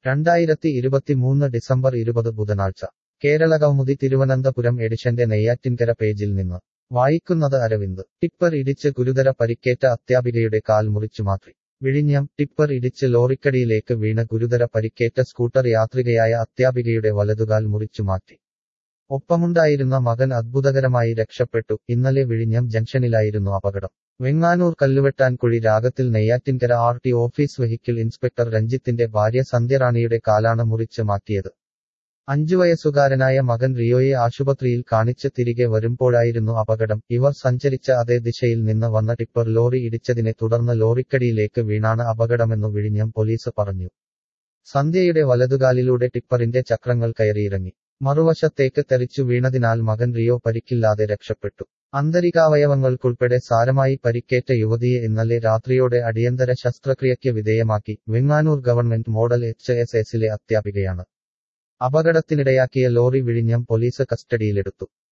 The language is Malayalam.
രണ്ടായിരത്തി ഇരുപത്തിമൂന്ന് ഡിസംബർ ഇരുപത് ബുധനാഴ്ച കേരളകൗമുദി തിരുവനന്തപുരം എഡിഷന്റെ നെയ്യാറ്റിൻകര പേജിൽ നിന്ന് വായിക്കുന്നത് അരവിന്ദ് ടിപ്പർ ഇടിച്ച് ഗുരുതര പരിക്കേറ്റ അധ്യാപികയുടെ കാൽ മുറിച്ചുമാറ്റി വിഴിഞ്ഞം ടിപ്പർ ഇടിച്ച് ലോറിക്കടിയിലേക്ക് വീണ് ഗുരുതര പരിക്കേറ്റ സ്കൂട്ടർ യാത്രികയായ അധ്യാപികയുടെ വലതുകാൽ മുറിച്ചുമാറ്റി ഒപ്പമുണ്ടായിരുന്ന മകൻ അത്ഭുതകരമായി രക്ഷപ്പെട്ടു ഇന്നലെ വിഴിഞ്ഞം ജംഗ്ഷനിലായിരുന്നു അപകടം വെങ്ങാനൂർ കല്ലുവെട്ടാൻകുഴി രാഗത്തിൽ Neyyattinkara R T office vehicle inspector രഞ്ജിത്തിന്റെ ഭാര്യ സന്ധ്യറാണിയുടെ കാലാണ് മുറിച്ച് മാറ്റിയത് അഞ്ചു വയസ്സുകാരനായ മകൻ റിയോയെ ആശുപത്രിയിൽ കാണിച്ച് തിരികെ വരുമ്പോഴായിരുന്നു അപകടം ഇവർ സഞ്ചരിച്ച അതേ ദിശയിൽ നിന്ന് വന്ന ടിപ്പർ ലോറി ഇടിച്ചതിനെ തുടർന്ന് ലോറിക്കടിയിലേക്ക് വീണാണ് അപകടമെന്നു വിഴിഞ്ഞം പോലീസ് പറഞ്ഞു സന്ധ്യയുടെ വലതുകാലിലൂടെ ടിപ്പറിന്റെ ചക്രങ്ങൾ കയറിയിറങ്ങി മറുവശത്തേക്ക് തെറിച്ചു വീണതിനാൽ മകൻ റിയോ പരിക്കില്ലാതെ രക്ഷപ്പെട്ടു ആന്തരികാവയവങ്ങൾക്കുൾപ്പെടെ സാരമായി പരിക്കേറ്റ യുവതിയെ ഇന്നലെ രാത്രിയോടെ അടിയന്തര ശസ്ത്രക്രിയയ്ക്ക് വിധേയമാക്കി Venganoor government model H S എസിലെ അധ്യാപികയാണ് അപകടത്തിനിടയാക്കിയ ലോറി വിഴിഞ്ഞം പോലീസ് കസ്റ്റഡിയിലെടുത്തു